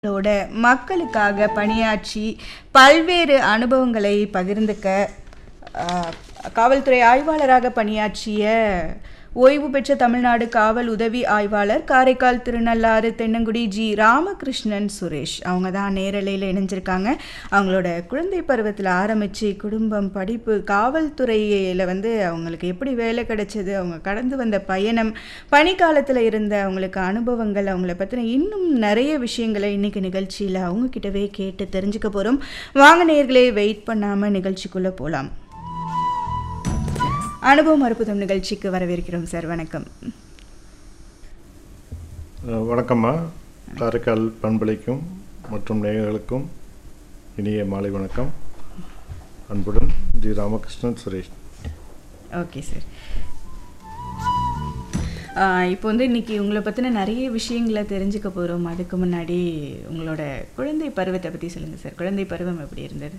ளோட மக்களுக்காக பணியாற்றி பல்வேறு அனுபவங்களை பகிர்ந்துக்க ஆஹ், காவல்துறை ஆய்வாளராக பணியாற்றிய ஓய்வு பெற்ற தமிழ்நாடு காவல் உதவி ஆய்வாளர் காரைக்கால் திருநள்ளாறு தென்னங்குடி ஜி ராமகிருஷ்ணன் சுரேஷ் அவங்க தான் நேரலையில் இணைஞ்சிருக்காங்க அவங்களோட குழந்தை பருவத்தில் ஆரம்பித்து குடும்பம் படிப்பு காவல்துறையில் வந்து அவங்களுக்கு எப்படி வேலை கிடைச்சது அவங்க கடந்து வந்த பயணம் பணிக்காலத்தில் இருந்த அவங்களுக்கு அனுபவங்கள் அவங்கள பற்றின இன்னும் நிறைய விஷயங்களை இன்னைக்கு நிகழ்ச்சியில் அவங்க கிட்டவே கேட்டு தெரிஞ்சுக்க போகிறோம் வாங்க நேர்களே வெயிட் பண்ணாமல் நிகழ்ச்சிக்குள்ளே போகலாம் அனுபவம் அற்புதம் நிகழ்ச்சிக்கு வரவேற்கிறோம் சார் வணக்கம் அஹ் வணக்கம்மா காரைக்கால் பண்பலைக்கும் மற்றும் நேயர்களுக்கும் இனிய மாலை வணக்கம் அன்புடன் G Ramakrishnan Suresh okay sir இப்போ வந்து இன்னைக்கு உங்களை பற்றின நிறைய விஷயங்களை தெரிஞ்சுக்க போகிறோம் அதுக்கு முன்னாடி உங்களோட குழந்தை பருவத்தை பற்றி சொல்லுங்கள் சார் குழந்தை பருவம் எப்படி இருந்தது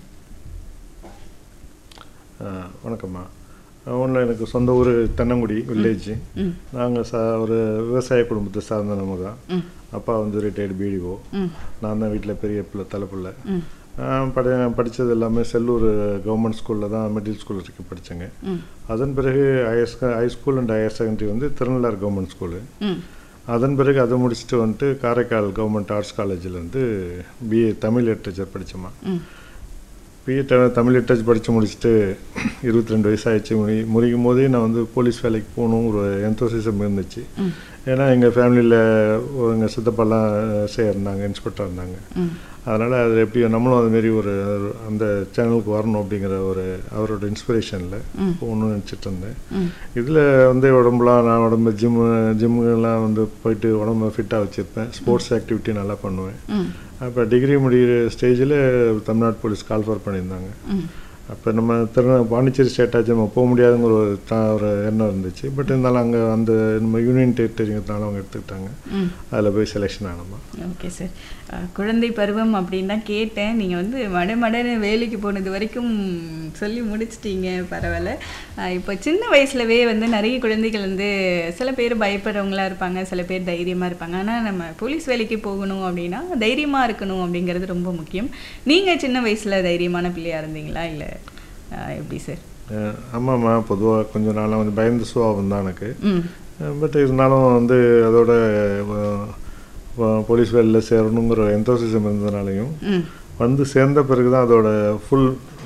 அஹ் வணக்கம்மா ஒன்றில் எனக்கு சொந்த ஊர் தென்னங்குடி வில்லேஜ் ம் நாங்கள் ச ஒரு விவசாய குடும்பத்தை சார்ந்த நம்ம தான் ம் அப்பா வந்து ரிட்டையர்டு பிடிஓ ம் நான் தான் வீட்டில் பெரிய பிள்ளை தலைப்பிள்ளை ம் நான் படி படித்தது எல்லாமே செல்லூர் கவர்மெண்ட் ஸ்கூலில் தான் மிடில் ஸ்கூல் வரைக்கும் படித்தேங்க ம் அதன் பிறகு higher high school and higher secondary வந்து திருநள்ளார் கவர்மெண்ட் ஸ்கூலு ம் அதன் பிறகு அதை முடிச்சுட்டு வந்துட்டு காரைக்கால் கவர்மெண்ட் ஆர்ட்ஸ் காலேஜில் வந்து பிஏ தமிழ் லிட்ரேச்சர் படித்தோமா ம் பிஏ தமிழ் லிட்ரேச்சர் படித்து முடிச்சுட்டு இருபத்தி ரெண்டு வயசாகிடுச்சு முடி முடிக்கும் போதே நான் வந்து போலீஸ் வேலைக்கு போகணும் ஒரு எந்தோசிசம் இருந்துச்சு ம் ஏன்னா எங்கள் ஃபேமிலியில் எங்கள் சித்தப்பாலாம் சே இருந்தாங்க இன்ஸ்பெக்டர் இருந்தாங்க ம் அதனால் அது எப்படி நம்மளும் அதுமாரி ஒரு அந்த சேனலுக்கு வரணும் அப்படிங்கிற ஒரு அவரோட இன்ஸ்பிரேஷனில் ம். போகணும்னு நினச்சிட்டு இருந்தேன் ம் இதில் வந்து உடம்புலாம் நான் உடம்பு ஜிம்மு ஜிம்முலாம் வந்து போயிட்டு உடம்ப ஃபிட்டாக வச்சுருப்பேன் ஸ்போர்ட்ஸ் ஆக்டிவிட்டி நல்லா பண்ணுவேன் ம் அப்போ டிகிரி முடிகிற ஸ்டேஜில் தமிழ்நாடு போலீஸ் கால்ஃபர் பண்ணியிருந்தாங்க ம் அப்போ நம்ம திரு பாண்டிச்சேரி ஸ்டேட் ஆச்சு நம்ம போக முடியாதுங்கிற ஒரு தா- ஒரு எண்ணம் இருந்துச்சு பட் இருந்தாலும் அங்கே அந்த நம்ம யூனியன் டெரிட்டரிங்கிறதுனால அவங்க எடுத்துக்கிட்டாங்க ம் அதில் போய் செலெக்ஷன் ஆனோமா ஓகே சார் அஹ், குழந்தை பருவம் அப்படின்னு தான் கேட்டேன் நீங்கள் வந்து மடமடன்னு வேலைக்கு போனது வரைக்கும் சொல்லி முடிச்சிட்டீங்க பரவாயில்ல அஹ், இப்போ சின்ன வயசுலவே வந்து நிறைய குழந்தைகள் வந்து சில பேர் பயப்படுறவங்களா இருப்பாங்க சில பேர் தைரியமாக இருப்பாங்க ஆனால் நம்ம போலீஸ் வேலைக்கு போகணும் அப்படின்னா தைரியமாக இருக்கணும் அப்படிங்கிறது ரொம்ப முக்கியம் நீங்கள் சின்ன வயசில் தைரியமான பிள்ளையா இருந்தீங்களா இல்லை எப்படி சார் அஹ் ஆமாம்மா பொதுவாக கொஞ்சம் நாளாக வந்து பயந்த சுபாவம் தான் எனக்கு ம் பட் இருந்தாலும் வந்து அதோட அஹ், அஹ், போலீஸ் வேலையில் சேரணுங்கிற எந்தோசிசம் இருந்ததுனாலையும் ம் வந்து சேர்ந்த பிறகு தான் அதோட ஃபுல்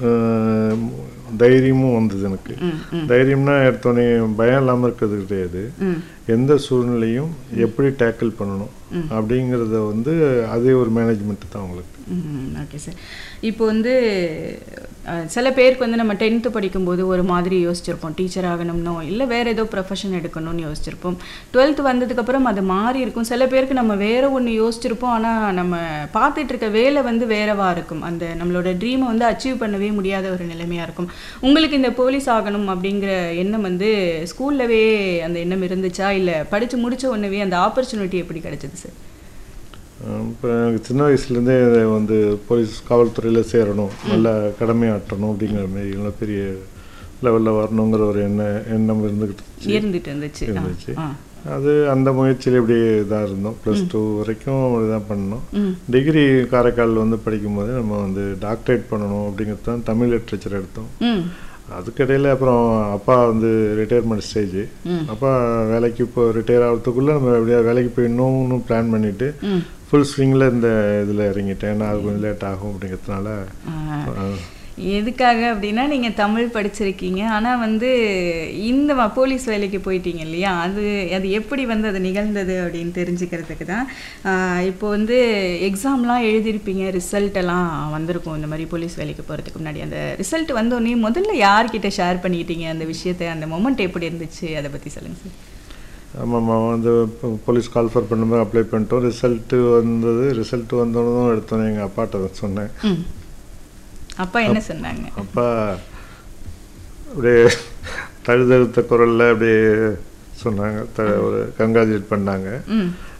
தைரியமும் வந்தது எனக்கு ம் ம் தைரியம்னா எடுத்தோடனே பயம் இல்லாமல் இருக்கிறது கிடையாது ம் எந்த சூழ்நிலையும் எப்படி டேக்கிள் பண்ணணும் அப்படிங்கிறத வந்து அதே ஒரு மேனேஜ்மெண்ட் தான் உங்களுக்கு ஓகே சார் இப்போ வந்து அஹ், சில பேருக்கு வந்து நம்ம டென்த்து படிக்கும்போது ஒரு மாதிரி யோசிச்சிருப்போம் டீச்சர் ஆகணும்னோ இல்லை வேறு ஏதோ ப்ரொஃபஷன் எடுக்கணும்னு யோசிச்சிருப்போம் டுவெல்த் வந்ததுக்கப்புறம் அது மாறி இருக்கும் சில பேருக்கு நம்ம வேறு ஒன்று யோசிச்சிருப்போம் ஆனால் நம்ம பார்த்துட்டு இருக்க வேலை வந்து வேறவா இருக்கும் அந்த நம்மளோட ட்ரீமை வந்து அச்சீவ் பண்ணவே முடியாத ஒரு நிலைமையாக இருக்கும் உங்களுக்கு இந்த போலீஸ் ஆகணும் அப்படிங்கிற எண்ணம் வந்து ஸ்கூல்லவே அந்த எண்ணம் இருந்துச்சா இல்லை படித்து முடிச்ச உடனே அந்த ஆப்பர்ச்சுனிட்டி எப்படி கிடைச்சது சார் இப்போ எனக்கு சின்ன வயசுலேருந்தே வந்து போலீஸ் காவல்துறையில் சேரணும் நல்லா கடமையாற்றணும் அப்படிங்கிற மாதிரி நல்ல பெரிய லெவலில் வரணுங்கிற ஒரு எண்ண எண்ணம் இருந்துக்கிட்டு இருந்துட்டு இருந்துச்சு ஆ, இருந்துச்சு. ஆ அது அந்த முயற்சியில் இப்படி இதாக இருந்தோம் ப்ளஸ் டூ வரைக்கும் அப்படிதான் பண்ணோம் ம் டிகிரி காரைக்கால் வந்து படிக்கும்போது நம்ம வந்து டாக்டரேட் பண்ணணும் அப்படிங்கிறது தான் தமிழ் லிட்ரேச்சர் எடுத்தோம் ம் அதுக்கிடையில் அப்புறம் அப்பா வந்து ரிட்டையர்மெண்ட் ஸ்டேஜ் ம். அப்பா வேலைக்கு இப்போ ரிட்டையர் ஆகிறதுக்குள்ளே நம்ம எப்படியா வேலைக்கு போயிடணும்னு பிளான் பண்ணிவிட்டு ம் ஃபுல் ஸ்விங்கில் இந்த இதில் இறங்கிட்டேன் ஏன்னா அது கொஞ்சம் லேட் ஆகும் அப்படிங்கிறதுனால ஆ, அஹ், எதுக்காக அப்படின்னா நீங்கள் தமிழ் படிச்சிருக்கீங்க ஆனால் வந்து இந்த ம- போலீஸ் வேலைக்கு போயிட்டீங்க இல்லையா அது அது எப்படி வந்து அது நிகழ்ந்தது அப்படின்னு தெரிஞ்சுக்கிறதுக்கு தான் ஆ, இப்போ வந்து எக்ஸாம்லாம் எழுதியிருப்பீங்க ரிசல்ட் எல்லாம் வந்திருக்கும் இந்த மாதிரி போலீஸ் வேலைக்கு போகிறதுக்கு முன்னாடி அந்த ரிசல்ட் வந்தோடனே முதல்ல யார்கிட்ட ஷேர் பண்ணிக்கிட்டீங்க அந்த விஷயத்தை அந்த மொமெண்ட் எப்படி இருந்துச்சு அதை பற்றி சொல்லுங்கள் சார் ஆமாம்மா வந்து இப்போ போலீஸ் கால்ஃபர் பண்ணும்போது அப்ளை பண்ணிட்டோம் ரிசல்ட்டு வந்தது ரிசல்ட் வந்தோடனும் எடுத்தோன்னே எங்கள் அப்பாட்ட தான் சொன்னேன் ம் அப்பா என்ன சொன்னாங்க அப்பா அப்படியே தழுதழுத்த குரலில் அப்படியே சொன்னாங்க த ஒரு கங்க்ராச்சுலேட் பண்ணாங்க ம்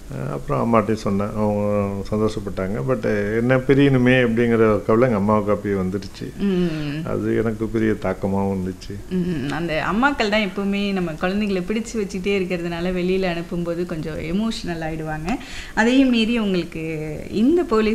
அஹ் அப்புறம் அம்மாட்டையும் சொன்னேன் அவங்க சந்தோஷப்பட்டாங்க பட் என்ன பிரியணுமே அப்படிங்கிற கவலை எங்கள் அம்மாவுக்கு அப்பயே வந்துடுச்சு ம் அது எனக்கு பெரிய தாக்கமாகவும் இருந்துச்சு ம், அந்த அம்மாக்கள் தான் எப்பவுமே நம்ம குழந்தைங்களை பிடிச்சு வச்சுட்டே இருக்கிறதுனால வெளியில் அனுப்பும்போது கொஞ்சம் எமோஷ்னல் ஆயிடுவாங்க அதையும் மீறி உங்களுக்கு இந்த போலீஸ்